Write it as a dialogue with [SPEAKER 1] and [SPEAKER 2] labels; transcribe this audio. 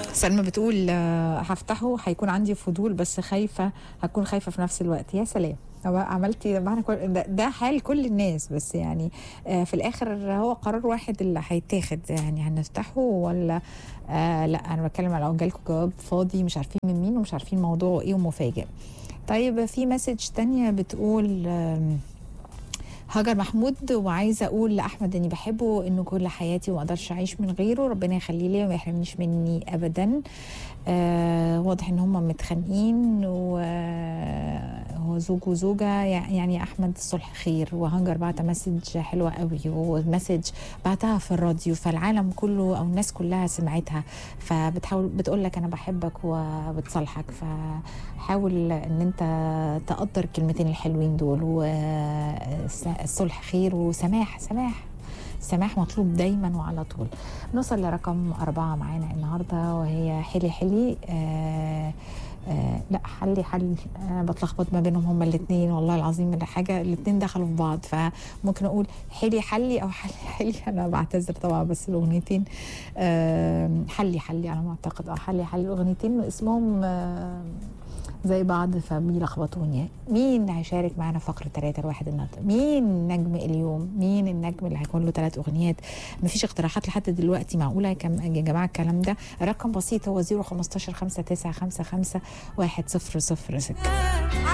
[SPEAKER 1] سلمى بتقول آه، هفتحه هيكون عندي فضول بس خايفه هكون خايفه في نفس الوقت يا سلام هو عملتي معنى كل ده, ده حال كل الناس بس يعني آه في الاخر هو قرار واحد اللي هيتاخد يعني هنفتحه ولا آه لا انا بتكلم على لو جالكم جواب فاضي مش عارفين من مين ومش عارفين موضوعه ايه ومفاجئ طيب في مسج تانية بتقول آم، هاجر محمود وعايزه اقول لاحمد اني بحبه انه كل حياتي وما اقدرش اعيش من غيره ربنا يخليه لي وما يحرمنيش مني ابدا آه واضح ان هم متخانقين وهو زوج وزوجه يع- يعني يا احمد الصلح خير وهاجر بعت مسج حلوه قوي ومسج بعتها في الراديو فالعالم كله او الناس كلها سمعتها فبتحاول بتقول لك انا بحبك وبتصالحك فحاول ان انت تقدر الكلمتين الحلوين دول والصلح خير وسماح سماح السماح مطلوب دايما وعلى طول نوصل لرقم أربعة معانا النهاردة وهي حلي حلي آه آه لا حلي حلي انا بتلخبط ما بينهم هما الاثنين والله العظيم من حاجه الاثنين دخلوا في بعض فممكن اقول حلي حلي او حلي حلي انا بعتذر طبعا بس الاغنيتين آه حلي حلي على ما اعتقد اه حلي حلي الاغنيتين اسمهم آه زي بعض فبيلخبطوني مين هيشارك معانا فقرة ثلاثة الواحد النهارده مين نجم اليوم مين النجم اللي هيكون له ثلاث أغنيات مفيش اقتراحات لحد دلوقتي معقولة يا كم- يا جماعة الكلام ده رقم بسيط هو 015 59 55 100 6